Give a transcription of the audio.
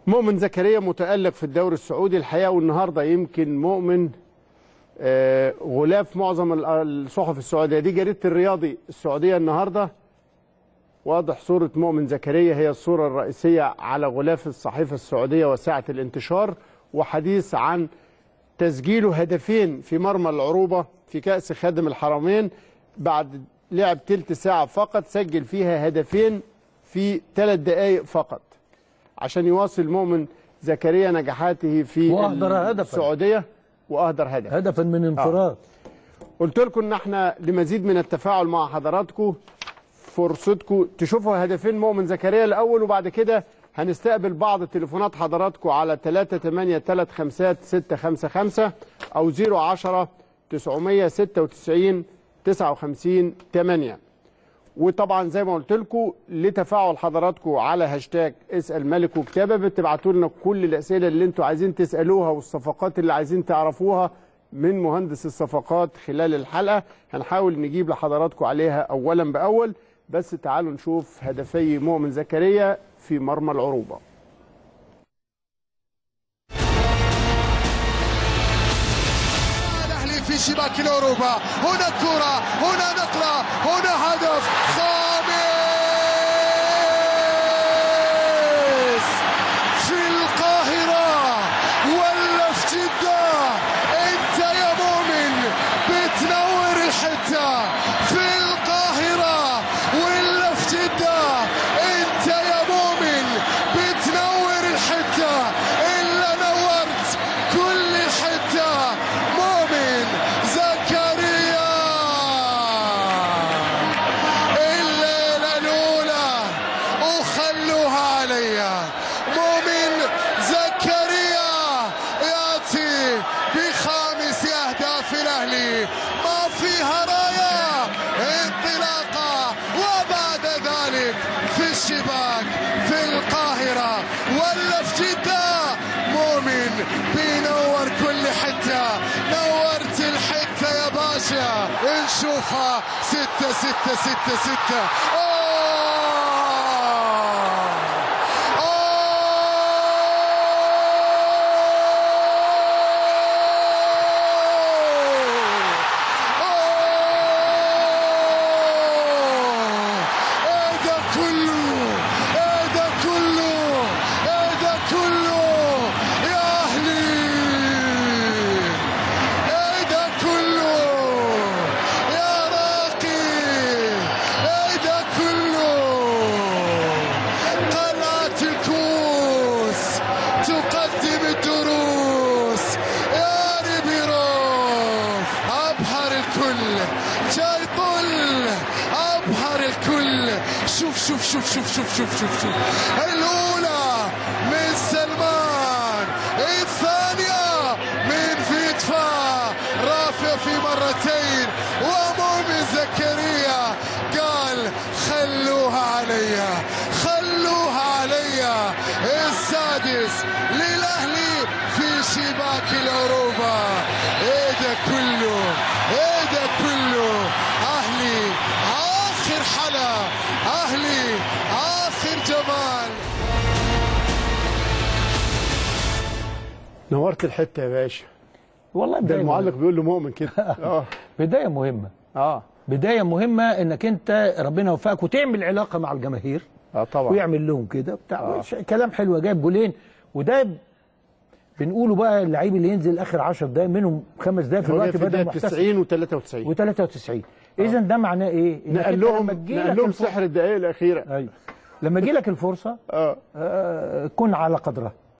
مؤمن زكريا متألق في الدوري السعودي الحقيقة والنهارده يمكن مؤمن آه، غلاف معظم ال- الصحف السعودية دي جريدة الرياضي السعودية النهارده واضح صورة مؤمن زكريا هي الصورة الرئيسية على غلاف الصحيفة السعودية وساعة الانتشار وحديث عن تسجيله هدفين في مرمى العروبة في كأس خادم الحرمين بعد لعب تلت ساعة فقط سجل فيها هدفين في ثلاث دقائق فقط عشان يواصل مؤمن زكريا نجاحاته في وأهدر هدفاً. السعودية وأهدر هدف هدفا من انفراد قلت لكم ان احنا لمزيد من التفاعل مع حضراتكم فرصتكم تشوفوا هدفين مؤمن زكريا الاول وبعد كده هنستقبل بعض تليفونات حضراتكم على 3835655 او 010 996 59 8 وطبعا زي ما قلت لكم لتفاعل حضراتكم على هاشتاج اسال ملك وكتابه بتبعتوا لنا كل الاسئله اللي انتوا عايزين تسالوها والصفقات اللي عايزين تعرفوها من مهندس الصفقات خلال الحلقه هنحاول نجيب لحضراتكم عليها اولا باول بس تعالوا نشوف هدفي مؤمن زكريا في مرمى العروبه الاهلي في شباك الاوروبا هنا كرة هنا نقلة هنا هدف خامس في القاهرة ولا في جدة انت يا مؤمن بتنور الحتة في القاهرة ولا في جدة انت يا مؤمن بتنور الحتة الا نورت كل حتة مؤمن زكريا الليلة الأولى وخلوها عليا مؤمن زكريا يأتي بخامس أهداف الأهلي ما فيها راية انطلاقة وبعد ذلك في الشباك في القاهرة ولا في جدة مؤمن بينور كل حتة نورت الحتة يا باشا نشوفها ستة ستة ستة ستة أوه! ايه ده كله ايه ده كله ايه ده كله يا اهلي ايه ده كله يا راقي ايه ده كله قلعة الكوس تقدم الدروس يا ريبيروف ابهر الكل جاي طل ابهر الكل شوف شوف شوف شوف شوف شوف شوف شوف الاولى من سلمان الثانية من فيتفا رافع في مرتين ومؤمن زكريا قال خلوها عليا خلوها عليا السادس للاهلي في شباك الاوروبا ايه ده كله ايه ده كله اهلي اخر حلا اهلي اخر جمال نورت الحته يا باشا والله ده بداية المعلق مهمة. بيقول له مؤمن كده اه بدايه مهمه اه بدايه مهمه انك انت ربنا يوفقك وتعمل علاقه مع الجماهير اه طبعا ويعمل لهم كده بتاع ش- كلام حلو جايب جولين وده ب- بنقوله بقى اللعيب اللي ينزل اخر 10 دقايق منهم خمس دقايق في هو الوقت جاي في بدل الدقيقه محتسب 90 و93 و93 اذا ده معناه ايه؟ إنك نقل أنت لهم لما تجيلك نقل لهم الفرصة- سحر الدقائق الاخيره ايوه لما يجي لك الفرصه اه آه، كن على قدرها